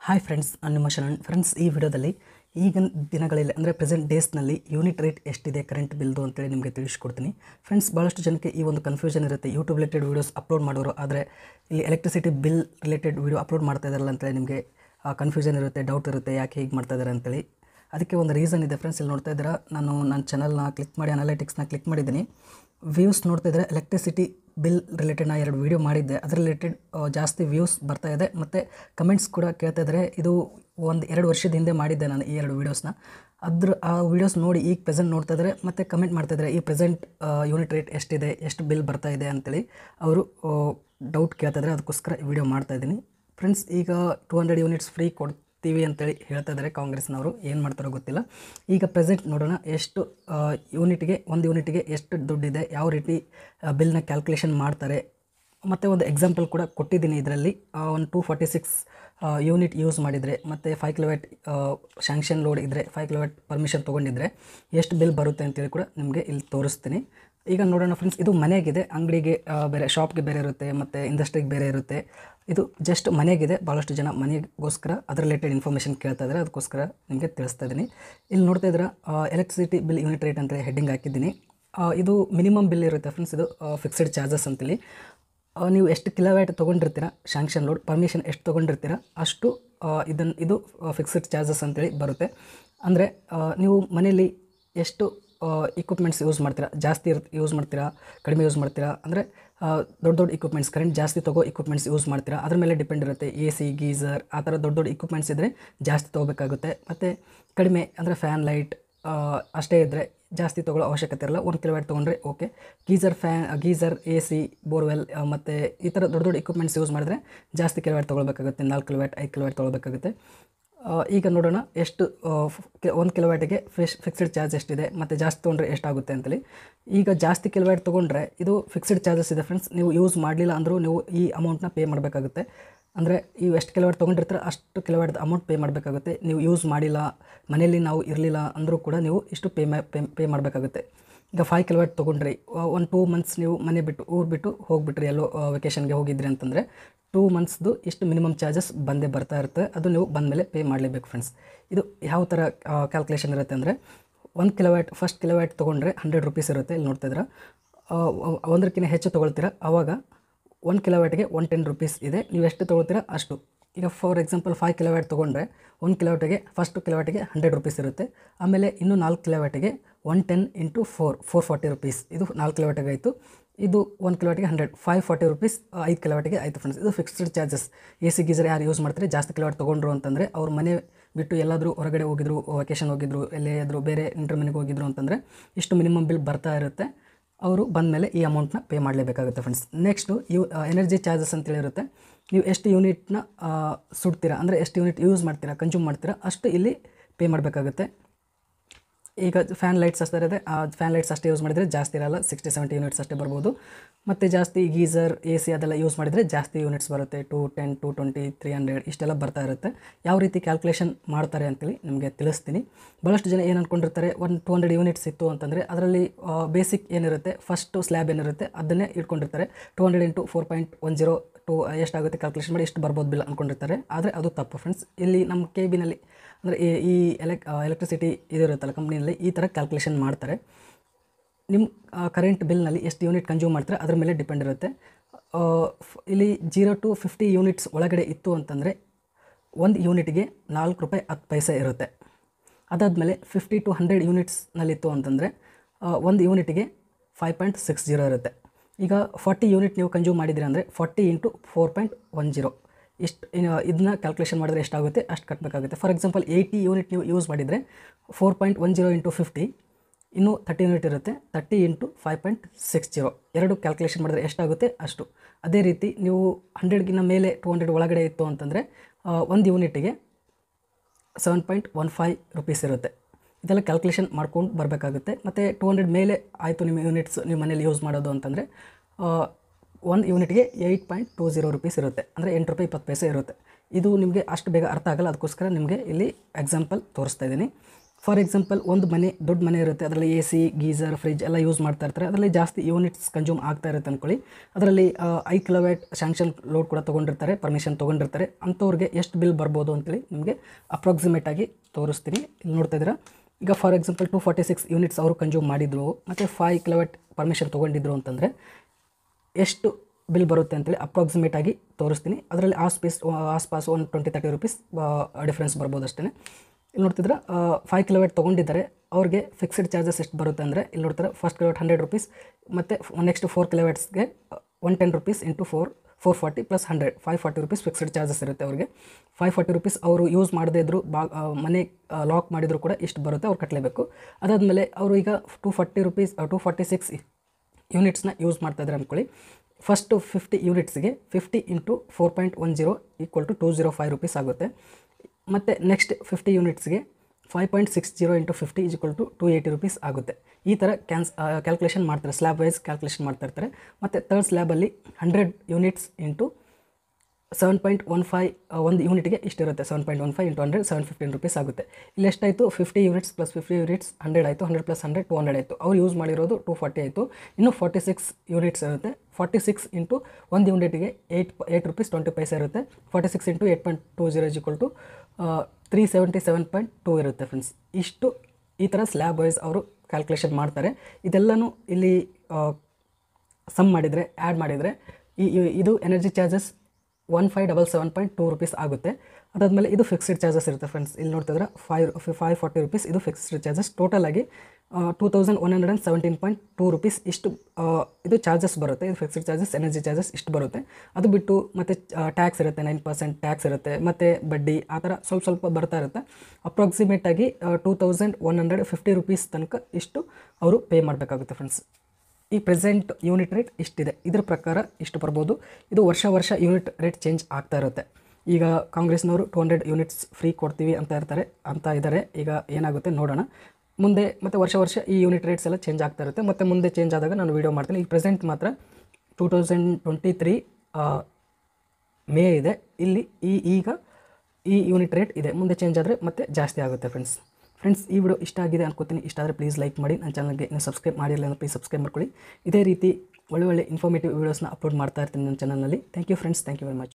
hi friends ನಾನು ನಿಮ್ಮ Sharan friends ಈ ವಿಡಿಯೋದಲ್ಲಿ ಈಗಿನ ದಿನಗಳಲ್ಲಿ ಅಂದರೆ ಪ್ರೆಸೆಂಟ್ ಡೇಸ್ನಲ್ಲಿ ಯೂನಿಟ್ ರೇಟ್ ಎಷ್ಟಿದೆ ಕರೆಂಟ್ ಬಿಲ್ದು ಅಂತೇಳಿ ನಿಮಗೆ ತಿಳಿಸ್ಕೊಡ್ತೀನಿ ಫ್ರೆಂಡ್ಸ್ ಭಾಳಷ್ಟು ಜನಕ್ಕೆ ಈ ಒಂದು ಕನ್ಫ್ಯೂಷನ್ ಇರುತ್ತೆ ಯೂಟ್ಯೂಬ್ ರಿಲೇಟೆಡ್ ವೀಡಿಯೋಸ್ ಅಪ್ಲೋಡ್ ಮಾಡೋರು ಆದರೆ ಇಲ್ಲಿ electricity bill related video upload ಮಾಡ್ತಾ ಇದ್ದಾರಲ್ಲ ಅಂತೇಳಿ ನಿಮಗೆ ಕನ್ಫ್ಯೂಷನ್ ಇರುತ್ತೆ ಡೌಟ್ ಇರುತ್ತೆ ಯಾಕೆ ಹೀಗೆ ಮಾಡ್ತಾ ಇದ್ದಾರೆ ಅಂತೇಳಿ ಅದಕ್ಕೆ ಒಂದು ರೀಸನ್ ಇದೆ ಫ್ರೆಂಡ್ಸ್ ಇಲ್ಲಿ ನೋಡ್ತಾ ಇದ್ದೀರಾ ನಾನು ನನ್ನ ಚಾನಲ್ನ ಕ್ಲಿಕ್ ಮಾಡಿ ಅನಾಲಿಟಿಕ್ಸ್ನ ಕ್ಲಿಕ್ ಮಾಡಿದ್ದೀನಿ ವ್ಯೂಸ್ ನೋಡ್ತಾ ಇದ್ದರೆ ಎಲೆಕ್ಟ್ರಿಸಿಟಿ ಬಿಲ್ ರಿಲೇಟೆಡ್ ನಾ ಎರಡು ವೀಡಿಯೋ ಮಾಡಿದ್ದೆ ಅದ್ರ ರಿಲೇಟೆಡ್ ಜಾಸ್ತಿ ವ್ಯೂಸ್ ಬರ್ತಾ ಇದೆ ಮತ್ತು ಕಮೆಂಟ್ಸ್ ಕೂಡ ಕೇಳ್ತಾ ಇದ್ದಾರೆ ಇದು ಒಂದು ಎರಡು ವರ್ಷದ ಹಿಂದೆ ಮಾಡಿದ್ದೆ ನಾನು ಈ ಎರಡು ವೀಡಿಯೋಸ್ನ ಅದ್ರ ಆ ವೀಡಿಯೋಸ್ ನೋಡಿ ಈಗ ಪ್ರೆಸೆಂಟ್ ನೋಡ್ತಾ ಇದ್ದಾರೆ ಮತ್ತು ಕಮೆಂಟ್ ಮಾಡ್ತಾ ಇದ್ದಾರೆ ಈ ಪ್ರೆಸೆಂಟ್ ಯೂನಿಟ್ ರೇಟ್ ಎಷ್ಟಿದೆ ಎಷ್ಟು ಬಿಲ್ ಬರ್ತಾ ಇದೆ ಅಂತೇಳಿ ಅವರು ಡೌಟ್ ಕೇಳ್ತಾ ಇದ್ದಾರೆ ಅದಕ್ಕೋಸ್ಕರ ಈ ವಿಡಿಯೋ ಮಾಡ್ತಾ ಇದ್ದೀನಿ ಫ್ರೆಂಡ್ಸ್ ಈಗ ಟೂ ಹಂಡ್ರೆಡ್ ಯೂನಿಟ್ಸ್ ಫ್ರೀ ಕೊಡ್ತೀವಿ ಅಂತೇಳಿ ಹೇಳ್ತಾ ಇದ್ದಾರೆ ಕಾಂಗ್ರೆಸ್ನವರು ಏನು ಮಾಡ್ತಾರೋ ಗೊತ್ತಿಲ್ಲ ಈಗ ಪ್ರೆಸೆಂಟ್ ನೋಡೋಣ ಎಷ್ಟು ಯೂನಿಟ್ಗೆ ಒಂದು ಯೂನಿಟ್ಗೆ ಎಷ್ಟು ದುಡ್ಡಿದೆ ಯಾವ ರೀತಿ ಬಿಲ್ನ ಕ್ಯಾಲ್ಕುಲೇಷನ್ ಮಾಡ್ತಾರೆ ಮತ್ತು ಒಂದು ಎಕ್ಸಾಂಪಲ್ ಕೂಡ ಕೊಟ್ಟಿದ್ದೀನಿ ಇದರಲ್ಲಿ ಒಂದು two forty six unit use ಮಾಡಿದರೆ ಮತ್ತು ಫೈವ್ ಕಿಲೋವ್ಯಾಟ್ ಶಾಂಕ್ಷನ್ ಲೋಡ್ ಇದ್ದರೆ ಫೈವ್ ಕಿಲೋವ್ಯಾಟ್ ಪರ್ಮಿಷನ್ ತೊಗೊಂಡಿದ್ರೆ ಎಷ್ಟು ಬಿಲ್ ಬರುತ್ತೆ ಅಂತೇಳಿ ಕೂಡ ನಿಮಗೆ ಇಲ್ಲಿ ತೋರಿಸ್ತೀನಿ ಈಗ ನೋಡೋಣ ಫ್ರೆಂಡ್ಸ್ ಇದು ಮನೆಗಿದೆ ಅಂಗಡಿಗೆ ಬೇರೆ ಶಾಪ್ಗೆ ಬೇರೆ ಇರುತ್ತೆ ಮತ್ತು ಇಂಡಸ್ಟ್ರಿಗೆ ಬೇರೆ ಇರುತ್ತೆ ಇದು ಜಸ್ಟ್ ಮನೆಗಿದೆ ಭಾಳಷ್ಟು ಜನ ಮನೆಗೋಸ್ಕರ ಅದ್ರ ರಿಲೇಟೆಡ್ ಇನ್ಫಾರ್ಮೇಷನ್ ಕೇಳ್ತಾ ಇದ್ದಾರೆ ಅದಕ್ಕೋಸ್ಕರ ನಿಮಗೆ ತಿಳಿಸ್ತಾ ಇದ್ದೀನಿ ಇಲ್ಲಿ ನೋಡ್ತಾ ಇದ್ರೆ ಎಲೆಕ್ಟ್ರಿಸಿಟಿ ಬಿಲ್ ಯೂನಿಟ್ ರೇಟ್ ಅಂತೇಳಿ ಹೆಡ್ಡಿಂಗ್ ಹಾಕಿದ್ದೀನಿ ಆ, ಇದು ಮಿನಿಮಮ್ ಬಿಲ್ ಇರುತ್ತೆ ಫ್ರೆಂಡ್ಸ್ ಇದು ಫಿಕ್ಸ್ಡ್ ಚಾರ್ಜಸ್ ಅಂತೇಳಿ ಆ, ನೀವು ಎಷ್ಟು ಕಿಲೋವ್ಯಾಟ್ ತೊಗೊಂಡಿರ್ತೀರ ಶಾಂಕ್ಷನ್ ಲೋಡ್ ಪರ್ಮಿಷನ್ ಎಷ್ಟು ತೊಗೊಂಡಿರ್ತೀರ ಅಷ್ಟು ಇದನ್ನು ಇದು ಫಿಕ್ಸ್ಡ್ ಚಾರ್ಜಸ್ ಅಂತೇಳಿ ಬರುತ್ತೆ ಅಂದರೆ ನೀವು ಮನೆಯಲ್ಲಿ ಎಷ್ಟು ಇಕ್ವಿಪ್ಮೆಂಟ್ಸ್ ಯೂಸ್ ಮಾಡ್ತೀರಾ ಜಾಸ್ತಿ ಇರ್ ಯೂಸ್ ಮಾಡ್ತೀರಾ ಕಡಿಮೆ ಯೂಸ್ ಮಾಡ್ತೀರಾ ಅಂದರೆ ದೊಡ್ಡ ದೊಡ್ಡ ಇಕ್ವಿಪ್ಮೆಂಟ್ಸ್ ಕರೆಂಟ್ ಜಾಸ್ತಿ ತಗೋ ಇಕ್ವಿಪ್ಮೆಂಟ್ಸ್ ಯೂಸ್ ಮಾಡ್ತೀರಾ ಅದ್ರ ಮೇಲೆ ಡಿಪೆಂಡ್ ಇರುತ್ತೆ ಎ ಸಿ ಗೀಸರ್ ಆ ಥರ ದೊಡ್ಡ ದೊಡ್ಡ ಇಕ್ವಿಪ್ಮೆಂಟ್ಸ್ ಇದ್ದರೆ ಜಾಸ್ತಿ ತೊಗೋಬೇಕಾಗುತ್ತೆ ಮತ್ತು ಕಡಿಮೆ ಅಂದರೆ ಫ್ಯಾನ್ ಲೈಟ್ ಅಷ್ಟೇ ಇದ್ದರೆ ಜಾಸ್ತಿ ತೊಗೊಳ್ಳೋ ಅವಶ್ಯಕತೆ ಇರಲ್ಲ ಒಂದು ಕಿಲೋವ್ಯಾಟ್ ತೊಗೊಂಡ್ರೆ okay geyser fan geyser A C borewell ಮತ್ತು ಈ ಥರ ದೊಡ್ಡ ದೊಡ್ಡ ಇಕ್ವಿಪ್ಮೆಂಟ್ಸ್ ಯೂಸ್ ಮಾಡಿದ್ರೆ ಜಾಸ್ತಿ ಕಿಲೋವ್ಯಾಟ್ ತೊಗೊಳ್ಬೇಕಾಗುತ್ತೆ ನಾಲ್ಕು ಕಿಲೋವ್ಯಾಟ್ ಐದು ಕಿಲೋವ್ಯಾಟ್ ತೊಗೊಳ್ಬೇಕಾಗುತ್ತೆ ಆ, ಈಗ ನೋಡೋಣ ಎಷ್ಟು ಒಂದು ಕಿಲೋವ್ಯಾಟಿಗೆ ಫಿಶ್ ಫಿಕ್ಸ್ಡ್ ಚಾರ್ಜ್ ಎಷ್ಟಿದೆ ಮತ್ತು ಜಾಸ್ತಿ ತೊಗೊಂಡ್ರೆ ಎಷ್ಟಾಗುತ್ತೆ ಅಂತೇಳಿ ಈಗ ಜಾಸ್ತಿ ಕಿಲೋವ್ಯಾಟ್ ತೊಗೊಂಡ್ರೆ ಇದು ಫಿಕ್ಸ್ಡ್ ಚಾರ್ಜಸ್ ಇದೆ ಫ್ರೆಂಡ್ಸ್ ನೀವು ಯೂಸ್ ಮಾಡಲಿಲ್ಲ ಅಂದರೂ ನೀವು ಈ ಅಮೌಂಟ್ನ ಪೇ ಮಾಡಬೇಕಾಗುತ್ತೆ ಅಂದರೆ ನೀವು ಎಷ್ಟು ಕಿಲೋವ್ಯಾಟ್ ತೊಗೊಂಡಿರ್ತೀರ ಅಷ್ಟು ಕಿಲೋವ್ಯಾಟ್ ಅಮೌಂಟ್ ಪೇ ಮಾಡಬೇಕಾಗುತ್ತೆ ನೀವು ಯೂಸ್ ಮಾಡಿಲ್ಲ ಮನೆಯಲ್ಲಿ ನಾವು ಇರಲಿಲ್ಲ ಅಂದರೂ ಕೂಡ ನೀವು ಇಷ್ಟು ಪೇ ಮಾ ಪೇ ಪೇ ಮಾಡಬೇಕಾಗುತ್ತೆ ಈಗ ಫೈವ್ ಕಿಲೋವ್ಯಾಟ್ ತೊಗೊಂಡ್ರಿ ಒಂದು ಟೂ ಮಂತ್ಸ್ ನೀವು ಮನೆ ಬಿಟ್ಟು ಊರು ಬಿಟ್ಟು ಹೋಗಿಬಿಟ್ರಿ ಎಲ್ಲೋ ವೆಕೇಷನ್ಗೆ ಹೋಗಿದ್ರಿ ಅಂತಂದರೆ ಟೂ ಮಂತ್ಸ್ದು ಇಷ್ಟು ಮಿನಿಮಮ್ ಚಾರ್ಜಸ್ ಬಂದೇ ಬರ್ತಾ ಇರುತ್ತೆ ಅದು ನೀವು ಬಂದಮೇಲೆ ಪೇ ಮಾಡಲೇಬೇಕು ಫ್ರೆಂಡ್ಸ್ ಇದು ಯಾವ ಥರ ಕ್ಯಾಲ್ಕುಲೇಷನ್ ಇರುತ್ತೆ ಅಂದರೆ ಒಂದು ಕಿಲೋವ್ಯಾಟ್ ಫಸ್ಟ್ ಕಿಲೋವ್ಯಾಟ್ ತೊಗೊಂಡ್ರೆ ಹಂಡ್ರೆಡ್ ರುಪೀಸ್ ಇರುತ್ತೆ ಇಲ್ಲಿ ನೋಡ್ತಾ ಇದ್ದೀರಾ ಆ, ಒ- ಒಂದಕ್ಕಿಂತ ಹೆಚ್ಚು ತೊಗೊಳ್ತೀರಾ ಆವಾಗ ಒನ್ ಕಿಲೋವ್ಯಾಟ್ಗೆ ಒನ್ ಟೆನ್ ರುಪೀಸ್ ಇದೆ ನೀವು ಎಷ್ಟು ತೊಗೊಳ್ತೀರಾ ಅಷ್ಟು ಈಗ ಫಾರ್ ಎಕ್ಸಾಂಪಲ್ ಫೈವ್ ಕಿಲೋವ್ಯಾಟ್ ತೊಗೊಂಡ್ರೆ ಒಂದು ಕಿಲೋವ್ಯಾಟಿಗೆ ಫಸ್ಟ್ ಕಿಲೋವ್ಯಾಟಿಗೆ ಹಂಡ್ರೆಡ್ ರುಪೀಸ್ ಇರುತ್ತೆ ಆಮೇಲೆ ಇನ್ನೂ ನಾಲ್ಕು ಕಿಲೋವ್ಯಾಟಿಗೆ one ten into four four forty rupees ಇದು ನಾಲ್ಕು ಕಿಲೋವ್ಯಾಟಿಗೆ ಆಯಿತು ಇದು ಒಂದು ಕಿಲೋವ್ಯಾಟಿಗೆ ಹಂಡ್ರೆಡ್ ಫೈವ್ ಫಾರ್ಟಿ ರುಪೀಸ್ ಐದು ಕಿಲೋವ್ಯಾಟಿಗೆ ಆಯಿತು ಫ್ರೆಂಡ್ಸ್ ಇದು fixed charges A C geyser ಯಾರು ಯೂಸ್ ಮಾಡ್ತಾರೆ ಜಾಸ್ತಿ ಕಿಲೋವ್ಯಾಟ್ ತೊಗೊಂಡ್ರು ಅಂತಂದರೆ ಅವ್ರ ಮನೆ ಬಿಟ್ಟು ಎಲ್ಲಾದರೂ ಹೊರಗಡೆ ಹೋಗಿದ್ರು ವೆಕೇಷನ್ ಹೋಗಿದ್ರು ಎಲ್ಲೇ ಆದರೂ ಬೇರೆ ಇಂಟರ್ ಮನೆಗೆ ಹೋಗಿದ್ರು ಅಂತಂದರೆ ಇಷ್ಟು ಮಿನಿಮಮ್ ಬಿಲ್ ಬರ್ತಾ ಇರುತ್ತೆ ಅವರು ಬಂದಮೇಲೆ ಈ ಅಮೌಂಟ್ನ ಪೇ ಮಾಡಲೇಬೇಕಾಗುತ್ತೆ friends next you energy charges ಅಂತೇಳಿ ಇರುತ್ತೆ ನೀವು ಎಷ್ಟು ಯೂನಿಟ್ನ ಸುಡ್ತೀರಾ ಅಂದರೆ ಎಷ್ಟು ಯೂನಿಟ್ ಯೂಸ್ ಮಾಡ್ತೀರಾ ಕನ್ಸ್ಯೂಮ್ ಮಾಡ್ತೀರಾ ಅಷ್ಟು ಇಲ್ಲಿ ಪೇ ಮಾಡಬೇಕಾಗುತ್ತೆ ಈಗ ಫ್ಯಾನ್ ಲೈಟ್ಸ್ ಅಷ್ಟೇ ಇರುತ್ತೆ ಆ ಫ್ಯಾನ್ ಲೈಟ್ಸ್ ಅಷ್ಟೇ ಯೂಸ್ ಮಾಡಿದರೆ ಜಾಸ್ತಿ ಇರಲ್ಲ ಸಿಕ್ಸ್ಟಿ ಸೆವೆಂಟಿ ಯೂನಿಟ್ಸ್ ಅಷ್ಟೇ ಬರ್ಬೋದು ಮತ್ತು ಜಾಸ್ತಿ ಗೀಸರ್ ಎ ಸಿ ಅದೆಲ್ಲ ಯೂಸ್ ಮಾಡಿದರೆ ಜಾಸ್ತಿ ಯೂನಿಟ್ಸ್ ಬರುತ್ತೆ two ten two twenty three hundred ಇಷ್ಟೆಲ್ಲ ಬರ್ತಾ ಇರುತ್ತೆ ಯಾವ ರೀತಿ ಕ್ಯಾಲ್ಕುಲೇಷನ್ ಮಾಡ್ತಾರೆ ಅಂತೇಳಿ ನಿಮಗೆ ತಿಳಿಸ್ತೀನಿ ಭಾಳಷ್ಟು ಜನ ಏನು ಅಂದ್ಕೊಂಡಿರ್ತಾರೆ ಒಂದು ಟು ಹಂಡ್ರೆಡ್ ಯೂನಿಟ್ಸ್ ಇತ್ತು ಅಂತಂದರೆ ಅದರಲ್ಲಿ ಬೇಸಿಕ್ ಏನಿರುತ್ತೆ ಫಸ್ಟು ಸ್ಲ್ಯಾಬ್ ಏನಿರುತ್ತೆ ಅದನ್ನೇ ಇಟ್ಕೊಂಡಿರ್ತಾರೆ two hundred into four point one zero two ಎಷ್ಟಾಗುತ್ತೆ ಕ್ಯಾಲ್ಕುಲೇಷನ್ ಮಾಡಿ ಎಷ್ಟು ಬರ್ಬೋದು ಬಿಲ್ ಅಂದ್ಕೊಂಡಿರ್ತಾರೆ ಆದರೆ ಅದು ತಪ್ಪು ಫ್ರೆಂಡ್ಸ್ ಇಲ್ಲಿ ನಮ್ಮ ಕೆ ಬಿನಲ್ಲಿ ಅಂದರೆ ಈ ಈ ಎಲೆಕ್ ಎಲೆಕ್ಟ್ರಿಸಿಟಿ ಇದಿರುತ್ತಲ್ಲ ಕಂಪ್ನಿಯಲ್ಲಿ ಈ ಥರ ಕ್ಯಾಲ್ಕುಲೇಷನ್ ಮಾಡ್ತಾರೆ ನಿಮ್ಮ ಕರೆಂಟ್ ಬಿಲ್ನಲ್ಲಿ ಎಷ್ಟು ಯೂನಿಟ್ ಕನ್ಸ್ಯೂಮ್ ಮಾಡ್ತಾರೆ ಅದ್ರ ಮೇಲೆ ಡಿಪೆಂಡ್ ಇರುತ್ತೆ ಆ, ಫ್- ಇಲ್ಲಿ ಜೀರೋ ಟು ಫಿಫ್ಟಿ ಯೂನಿಟ್ಸ್ ಒಳಗಡೆ ಇತ್ತು ಅಂತಂದರೆ ಒಂದು ಯೂನಿಟ್ಗೆ ನಾಲ್ಕು ರೂಪಾಯಿ ಹತ್ತು ಪೈಸೆ ಇರುತ್ತೆ ಅದಾದಮೇಲೆ ಫಿಫ್ಟಿ ಟು ಹಂಡ್ರೆಡ್ ಯೂನಿಟ್ಸ್ನಲ್ಲಿತ್ತು ಅಂತಂದರೆ ಒಂದು ಯೂನಿಟ್ಗೆ ಫೈವ್ ಪಾಯಿಂಟ್ ಸಿಕ್ಸ್ ಜೀರೋ ಇರುತ್ತೆ ಈಗ ಫಾರ್ಟಿ ಯೂನಿಟ್ ನೀವು ಕನ್ಸ್ಯೂಮ್ ಮಾಡಿದ್ರಿ ಅಂದರೆ forty into four point one zero ಇಷ್ಟು ಇದನ್ನ ಕ್ಯಾಲ್ಕುಲೇಷನ್ ಮಾಡಿದ್ರೆ ಎಷ್ಟಾಗುತ್ತೆ ಅಷ್ಟು ಕಟ್ಟಬೇಕಾಗುತ್ತೆ ಫಾರ್ ಎಕ್ಸಾಂಪಲ್ ಏಯ್ಟಿ ಯೂನಿಟ್ ನೀವು ಯೂಸ್ ಮಾಡಿದರೆ four point one zero into fifty ಇನ್ನೂ ತರ್ಟಿ ಯೂನಿಟ್ ಇರುತ್ತೆ thirty into five point six zero ಎರಡು ಕ್ಯಾಲ್ಕುಲೇಷನ್ ಮಾಡಿದ್ರೆ ಎಷ್ಟಾಗುತ್ತೆ ಅಷ್ಟು ಅದೇ ರೀತಿ ನೀವು ಹಂಡ್ರೆಡ್ಗಿನ್ನ ಮೇಲೆ ಟು ಹಂಡ್ರೆಡ್ ಒಳಗಡೆ ಇತ್ತು ಅಂತಂದರೆ ಒಂದು ಯೂನಿಟಿಗೆ seven point one five rupees ಇರುತ್ತೆ ಇದೆಲ್ಲ ಕ್ಯಾಲ್ಕುಲೇಷನ್ ಮಾಡ್ಕೊಂಡು ಬರಬೇಕಾಗುತ್ತೆ ಮತ್ತು ಟು ಹಂಡ್ರೆಡ್ ಮೇಲೆ ಆಯಿತು ನಿಮ್ಮ ಯೂನಿಟ್ಸ್ ನೀವು ಮನೇಲಿ ಯೂಸ್ ಮಾಡೋದು ಅಂತಂದರೆ ಒಂದು ಯೂನಿಟ್ಗೆ eight point two zero rupees ಇರುತ್ತೆ ಅಂದರೆ ಎಂಟು ರೂಪಾಯಿ ಇಪ್ಪತ್ತು ಪೈಸೆ ಇರುತ್ತೆ ಇದು ನಿಮಗೆ ಅಷ್ಟು ಬೇಗ ಅರ್ಥ ಆಗಲ್ಲ ಅದಕ್ಕೋಸ್ಕರ ನಿಮಗೆ ಇಲ್ಲಿ ಎಕ್ಸಾಂಪಲ್ ತೋರಿಸ್ತಾ ಇದ್ದೀನಿ ಫಾರ್ ಎಕ್ಸಾಂಪಲ್ ಒಂದು ಮನೆ ದೊಡ್ಡ ಮನೆ ಇರುತ್ತೆ ಅದರಲ್ಲಿ ಎ ಸಿ ಗೀಸರ್ ಫ್ರಿಜ್ ಎಲ್ಲ ಯೂಸ್ ಮಾಡ್ತಾ ಇರ್ತಾರೆ ಅದರಲ್ಲಿ ಜಾಸ್ತಿ ಯೂನಿಟ್ಸ್ ಕನ್ಸ್ಯೂಮ್ ಆಗ್ತಾ ಇರುತ್ತೆ ಅಂದ್ಕೊಳ್ಳಿ ಅದರಲ್ಲಿ ಐ ಕಿಲೋವ್ಯಾಟ್ ಶಾಂಕ್ಷನ್ ಲೋಡ್ ಕೂಡ ತೊಗೊಂಡಿರ್ತಾರೆ ಪರ್ಮಿಷನ್ ತೊಗೊಂಡಿರ್ತಾರೆ ಅಂಥವ್ರಿಗೆ ಎಷ್ಟು ಬಿಲ್ ಬರ್ಬೋದು ಅಂತೇಳಿ ನಿಮಗೆ ಅಪ್ರಾಕ್ಸಿಮೇಟ್ ಆಗಿ ತೋರಿಸ್ತೀನಿ ಇಲ್ಲಿ ನೋಡ್ತಾ ಇದ್ದೀರಾ ಈಗ for example two forty six units ಅವರು ಕನ್ಸ್ಯೂಮ್ ಮಾಡಿದ್ರು ಮತ್ತು ಫೈವ್ ಕಿಲೋವ್ಯಾಟ್ ಪರ್ಮಿಷನ್ ತೊಗೊಂಡಿದ್ರು ಅಂತಂದರೆ ಎಷ್ಟು ಬಿಲ್ ಬರುತ್ತೆ ಅಂತೇಳಿ ಅಪ್ರಾಕ್ಸಿಮೇಟ್ ಆಗಿ ತೋರಿಸ್ತೀನಿ ಅದರಲ್ಲಿ ಆಸ್ಪೇಸ್ ಆಸ್ಪಾಸ್ one twenty thirty rupees difference ಬರ್ಬೋದು ಅಷ್ಟೇ ಇಲ್ಲಿ ನೋಡ್ತಿದ್ರೆ ಫೈವ್ ಕಿಲೋವೇಟ್ ತೊಗೊಂಡಿದ್ದಾರೆ ಅವ್ರಿಗೆ ಫಿಕ್ಸ್ಡ್ ಚಾರ್ಜಸ್ ಎಷ್ಟು ಬರುತ್ತೆ ಅಂದರೆ ಇಲ್ಲಿ ನೋಡ್ತಾರೆ ಫಸ್ಟ್ ಕಿಲೋವೇಟ್ ಹಂಡ್ರೆಡ್ ರುಪೀಸ್ ಮತ್ತು ನೆಕ್ಸ್ಟ್ ಫೋರ್ ಕಿಲೋವೇಟ್ಸ್ಗೆ one ten rupees into four four forty plus hundred five forty rupees fixed charges ಇರುತ್ತೆ ಅವ್ರಿಗೆ ಫೈವ್ ಫಾರ್ಟಿ ರುಪೀಸ್ ಅವರು ಯೂಸ್ ಮಾಡದೇ ಇದ್ರು ಬಾ ಆ, ಮನೆ ಲಾಕ್ ಮಾಡಿದ್ರು ಕೂಡ ಇಷ್ಟು ಬರುತ್ತೆ ಅವ್ರು ಕಟ್ಟಲೇಬೇಕು ಅದಾದಮೇಲೆ ಅವರು ಈಗ two forty rupees two forty six ಯೂನಿಟ್ಸ್ನ ಯೂಸ್ ಮಾಡ್ತಾ ಇದ್ದಾರೆ ಅಂದ್ಕೊಳ್ಳಿ ಫಸ್ಟು ಫಿಫ್ಟಿ ಯೂನಿಟ್ಸ್ಗೆ fifty into four point one zero equal to two zero five rupees ಆಗುತ್ತೆ ಮತ್ತು ನೆಕ್ಸ್ಟ್ ಫಿಫ್ಟಿ ಯೂನಿಟ್ಸ್ಗೆ five point six zero into fifty is equal to two eighty rupees ಆಗುತ್ತೆ ಈ ಥರ ಕ್ಯಾನ್ಸ್ ಕ್ಯಾಲ್ಕುಲೇಷನ್ ಮಾಡ್ತಾರೆ ಸ್ಲ್ಯಾಬ್ ವೈಸ್ ಕ್ಯಾಲ್ಕುಲೇಷನ್ ಮಾಡ್ತಾ ಇರ್ತಾರೆ ಮತ್ತು ತರ್ಡ್ ಸ್ಲ್ಯಾಬಲ್ಲಿ hundred units into seven point one five ಒಂದು ಯೂನಿಟ್ಗೆ ಇಷ್ಟಿರುತ್ತೆ seven point one five into hundred seven fifteen rupees ಆಗುತ್ತೆ ಇಲ್ಲಿ ಎಷ್ಟಾಯಿತು fifty units plus fifty units hundred ಆಯಿತು hundred plus hundred two hundred ಆಯಿತು ಅವ್ರು ಯೂಸ್ ಮಾಡಿರೋದು ಟು ಫಾರ್ಟಿ ಆಯಿತು ಇನ್ನು ಫಾರ್ಟಿ ಸಿಕ್ಸ್ ಯೂನಿಟ್ಸ್ ಇರುತ್ತೆ ಫಾರ್ಟಿ ಸಿಕ್ಸ್ ಇಂಟು ಒಂದು ಯೂನಿಟ್ಗೆ eight eight rupees twenty paise ಇರುತ್ತೆ forty six into eight point two zero is equal to three seventy seven point two ಇರುತ್ತೆ ಫ್ರೆಂಡ್ಸ್ ಇಷ್ಟು ಈ ಥರ ಸ್ಲ್ಯಾಬ್ ವೈಸ್ ಅವರು ಕ್ಯಾಲ್ಕುಲೇಷನ್ ಮಾಡ್ತಾರೆ ಇದೆಲ್ಲನೂ ಇಲ್ಲಿ ಸಮ್ ಮಾಡಿದರೆ ಆ್ಯಡ್ ಮಾಡಿದರೆ ಈ ಈ- ಇದು energy charges one five double seven point two rupees ಆಗುತ್ತೆ ಅದಾದಮೇಲೆ ಇದು ಫಿಕ್ಸ್ಡ್ ಚಾರ್ಜಸ್ ಇರುತ್ತೆ ಫ್ರೆಂಡ್ಸ್ ಇಲ್ಲಿ ನೋಡ್ತಿದ್ರೆ ಫೈವ್ ಫೈವ್ ಫಾರ್ಟಿ ರುಪೀಸ್ ಇದು ಫಿಕ್ಸ್ಡ್ ಚಾರ್ಜಸ್ ಟೋಟಲ್ ಆಗಿ two thousand one hundred and seventeen point two rupees ಇಷ್ಟು ಆ, ಇದು ಚಾರ್ಜಸ್ ಬರುತ್ತೆ ಇದು ಫಿಕ್ಸ್ಡ್ ಚಾರ್ಜಸ್ ಎನರ್ಜಿ ಚಾರ್ಜಸ್ ಇಷ್ಟು ಬರುತ್ತೆ ಅದು ಬಿಟ್ಟು ಮತ್ತು ಟ್ಯಾಕ್ಸ್ ಇರುತ್ತೆ ನೈನ್ ಪರ್ಸೆಂಟ್ ಟ್ಯಾಕ್ಸ್ ಇರುತ್ತೆ ಮತ್ತು ಬಡ್ಡಿ ಆ ಥರ ಸ್ವಲ್ಪ ಸ್ವಲ್ಪ ಬರ್ತಾ ಇರುತ್ತೆ ಅಪ್ರಾಕ್ಸಿಮೇಟ್ ಆಗಿ two thousand one hundred fifty rupees ತನಕ ಇಷ್ಟು ಅವರು ಪೇ ಮಾಡಬೇಕಾಗುತ್ತೆ ಫ್ರೆಂಡ್ಸ್ ಈ ಪ್ರೆಸೆಂಟ್ ಯೂನಿಟ್ ರೇಟ್ ಇಷ್ಟಿದೆ ಇದ್ರ ಪ್ರಕಾರ ಇಷ್ಟು ಬರ್ಬೋದು ಇದು ವರ್ಷ ವರ್ಷ ಯೂನಿಟ್ ರೇಟ್ ಚೇಂಜ್ ಆಗ್ತಾ ಇರುತ್ತೆ ಈಗ ಕಾಂಗ್ರೆಸ್ನವರು ಟು ಹಂಡ್ರೆಡ್ ಯೂನಿಟ್ಸ್ ಫ್ರೀ ಕೊಡ್ತೀವಿ ಅಂತ ಇರ್ತಾರೆ ಅಂತ ಇದ್ದಾರೆ ಈಗ ಏನಾಗುತ್ತೆ ನೋಡೋಣ ಮುಂದೆ ಮತ್ತು ವರ್ಷ ವರ್ಷ ಈ ಯೂನಿಟ್ ರೇಟ್ಸ್ ಎಲ್ಲ ಚೇಂಜ್ ಆಗ್ತಾ ಇರುತ್ತೆ ಮತ್ತು ಮುಂದೆ ಚೇಂಜ್ ಆದಾಗ ನಾನು ವೀಡಿಯೋ ಮಾಡ್ತೀನಿ ಈಗ ಪ್ರೆಸೆಂಟ್ ಮಾತ್ರ two thousand twenty three May ಇದೆ ಇಲ್ಲಿ ಈ ಈಗ ಈ ಯೂನಿಟ್ ರೇಟ್ ಇದೆ ಮುಂದೆ ಚೇಂಜ್ ಆದರೆ ಮತ್ತೆ ಜಾಸ್ತಿ ಆಗುತ್ತೆ ಫ್ರೆಂಡ್ಸ್ ಫ್ರೆಂಡ್ಸ್ ಈ ವಿಡಿಯೋ ಇಷ್ಟ ಆಗಿದೆ ಅನ್ಕೋತೀನಿ ಇಷ್ಟ ಆದರೆ ಪ್ಲೀಸ್ ಲೈಕ್ ಮಾಡಿ ನನ್ನ ಚಾನಲ್ಗೆ ನೀವು ಸಬ್ಸ್ಕ್ರೈಬ್ ಮಾಡಿರಲಿಲ್ಲ ಅಂದರೆ ಪ್ಲೀಸ್ ಸಬ್ಸ್ಕ್ರೈಬ್ ಮಾಡ್ಕೊಳ್ಳಿ ಇದೇ ರೀತಿ ಒಳ್ಳೆ ಒಳ್ಳೆ ಇನ್ಫಾರ್ಮೇಟಿವ್ ವೀಡಿಯೋಸ್ನ ಅಪ್ಲೋಡ್ ಮಾಡ್ತಾ ಇರ್ತೀನಿ ನನ್ನ ಚಾನಲ್ನಲ್ಲಿ thank you friends thank you very much